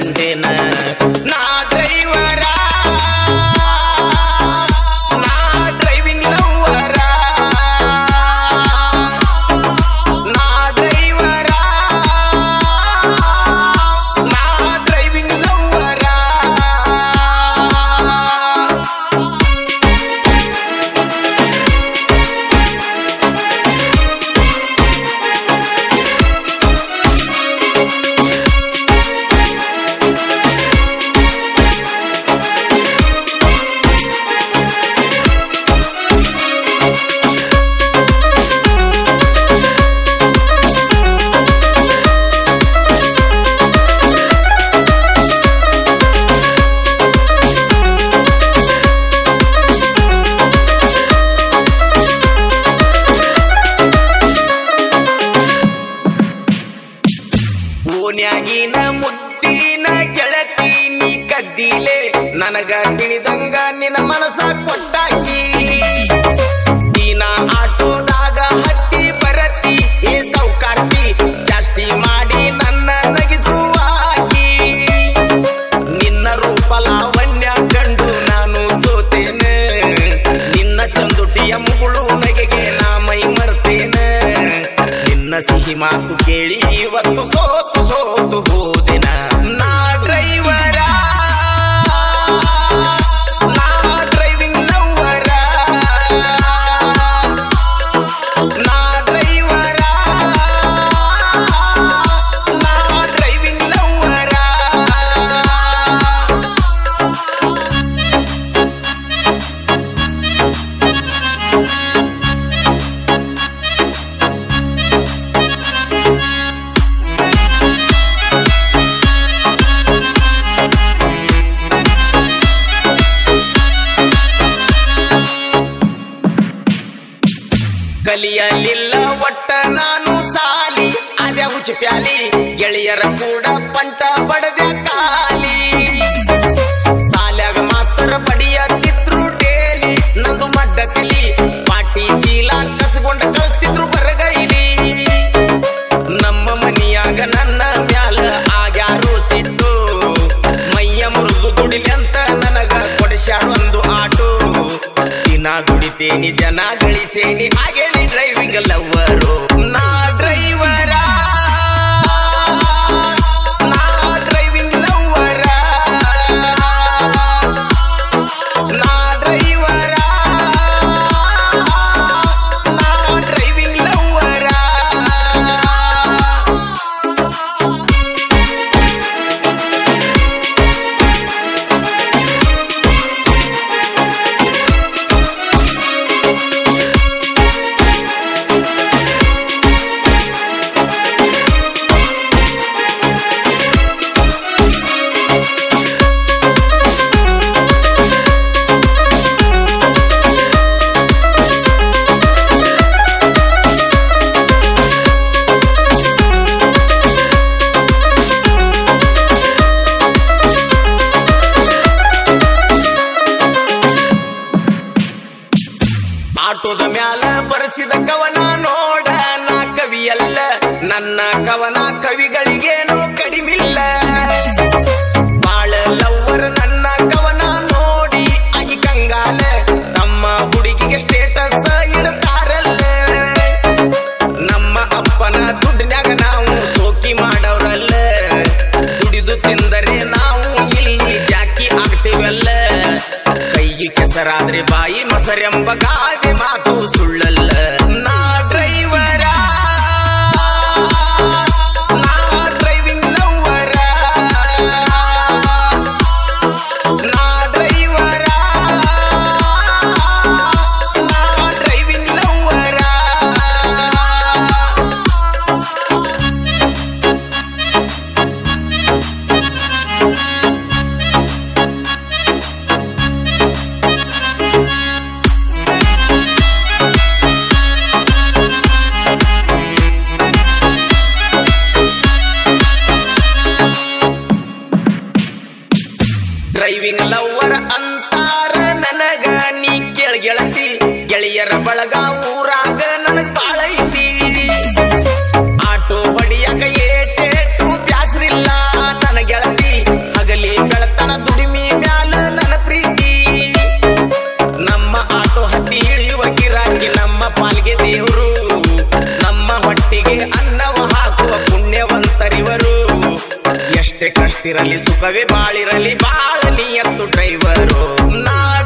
ಕಂಡೇನ ನಾ ಡ್ರೈವರ ನಾ driving lover ನಾ ಡ್ರೈವರ ನಾ ಡ್ರೈವಿಂಗ್ ಲವ್ವರ ಓನ್ಯಾಗಿನ ಮುಟ್ಟಿನ ಗೆಳತಿ ನೀ ಕದ್ದಿಲೆ ನನಗ ತಿಳಿದಂಗ ನಿನ್ನ ಮನಸ ಕೊಟ್ಟಾಕಿ ದಿನ ಆಟೋದಾಗ ಹತ್ತಿ ಬರತಿ ಏ ಸೌಕಾರ್ತಿ ಜಾಸ್ತಿ ಮಾಡಿ ನನ್ನ ನಗಿಸುವಾಕಿ ನಿನ್ನ ರೂಪ ಲಾವಣ್ಯ ಕಂಡು ನಾನು ಸೋತೇನೆ ನಿನ್ನ ಚಂದುಟಿಯ ಮುಗುಳು ನಗೆಗೆ ನಾ ಮೈ ಮರ್ತೇನೆ ನಿನ್ನ ಸಿಹಿ ಮಾತು ಕೇಳಿ ಇವತ್ತು ಸೋತು ಸೋತು ಹೋದಿನ ನಾ ಡ್ರೈವರ ನಾ ಡ್ರೈವಿಂಗ್ ಲವ್ವರ ನಾ ಡ್ರೈವರ ನಾ ಡ್ರೈವಿಂಗ್ ಲವ್ವರ ಕಲಿಯಲಿಲ್ಲ ಒಟ್ಟ ನಾನು ಸಾಲಿ ಅದ್ಯ ಹುಚ್ಚು ಪ್ಯಾಲಿ ಗೆಳೆಯರ ಕೂಡ ಪಂಟ ಬಡದ ಕಾಲಿ ಸಾಲ್ಯಾಗ ಮಾಸ್ತರ್ ಬಡಿಯತ್ತಿದ್ರು ಡೇಲಿ ನಂದು ಮಡ್ಡ ತಿಳಿ ಪಾಟಿ ಚೀಲ ಕಸ್ಕೊಂಡ ಕಳಿಸ್ತಿದ್ರು ಬರಗೈಲಿ ನಮ್ಮ ಮನಿಯಾಗ ನನ್ನ ಮ್ಯಾಲ ಆಗ್ಯಾರು ಸಿಟ್ಟು ಮೈಯ ಮುರಿದು ದುಡಿಲಂತ ನನಗ ಕೊಡಿಸ್ಯಾರೊಂದು ಆಟೋ ದಿನ ದುಡಿತೇನಿ ಜನ ಗಳಿಸೇನಿ ಹಾಗೇನಿ ಡ್ರೈವಿಂಗ್ ಲವ್ವರು ನಾ ಡ್ರೈವರ ನಾ ಡ್ರೈವಿಂಗ್ ಲವ್ವರ ನಾ ಡ್ರೈವರ ನಾ ಡ್ರೈವಿಂಗ್ ಲವ್ವರ ಆಟೋದ ಮ್ಯಾಲ ಬರೆಸಿದ ಕವನ ನೋಡ ನಾ ಕವಿಯಲ್ಲ ನನ್ನ ಕವನ ಕವಿಗಳಿಗೇನು ಕಡಿಮಿಲ್ಲ ಬಾಳ ಲವ್ವರ್ ನನ್ನ ಕವನ ನೋಡಿ ಆಗಿ ಕಂಗಾಲ ನಮ್ಮ ಹುಡುಗಿಗೆ ಸ್ಟೇಟಸ್ ಇಡ್ತಾರಲ್ಲ ನಮ್ಮ ಅಪ್ಪನ ದುಡ್ಡಿನ್ಯಾಗ ನಾವು ಸೋಕಿ ಮಾಡವ್ರಲ್ಲ ದುಡಿದು ತಿಂದರೆ ನಾವು ಇಲ್ಲಿ ಜಾಕಿ ಆಗ್ತೀವಲ್ಲ ಕೈಗೆ ಕೆಸರಾದ್ರೆ ಬಾಯಿ ಮೊಸರೆಂಬ ಗಾದೆ ಮಾತು ಸುಳ್ಳಲ್ಲ ನಾ ಡ್ರೈವರ ನಾ ಡ್ರೈವಿಂಗ್ ಲವ್ವರ ನಾ ಡ್ರೈವರ ನಾ ಡ್ರೈವಿಂಗ್ ಲವ್ವರ ಡ್ರೈವಿಂಗ್ ಲವ್ವರ್ ಅಂತಾರ ನನಗ ನೀ ಕೇಳ ಗೆಳತಿ ಗೆಳೆಯರ ಬಳಗ ಊರಾಗ ನನಗ್ ಬಾಳ ಐತಿ ಆಟೋ ಹೊಡಿಯಾಕ ಏಟೇಟು ಬ್ಯಾಸ್ರಿಲ್ಲ ನನ್ನ ಗೆಳತಿ ಕಷ್ಟಿರಲಿ ಸುಖವೇ ಬಾಳಿರಲಿ ಬಾಳ ನಿಯತ್ತು ಡ್ರೈವರು ನಾಡ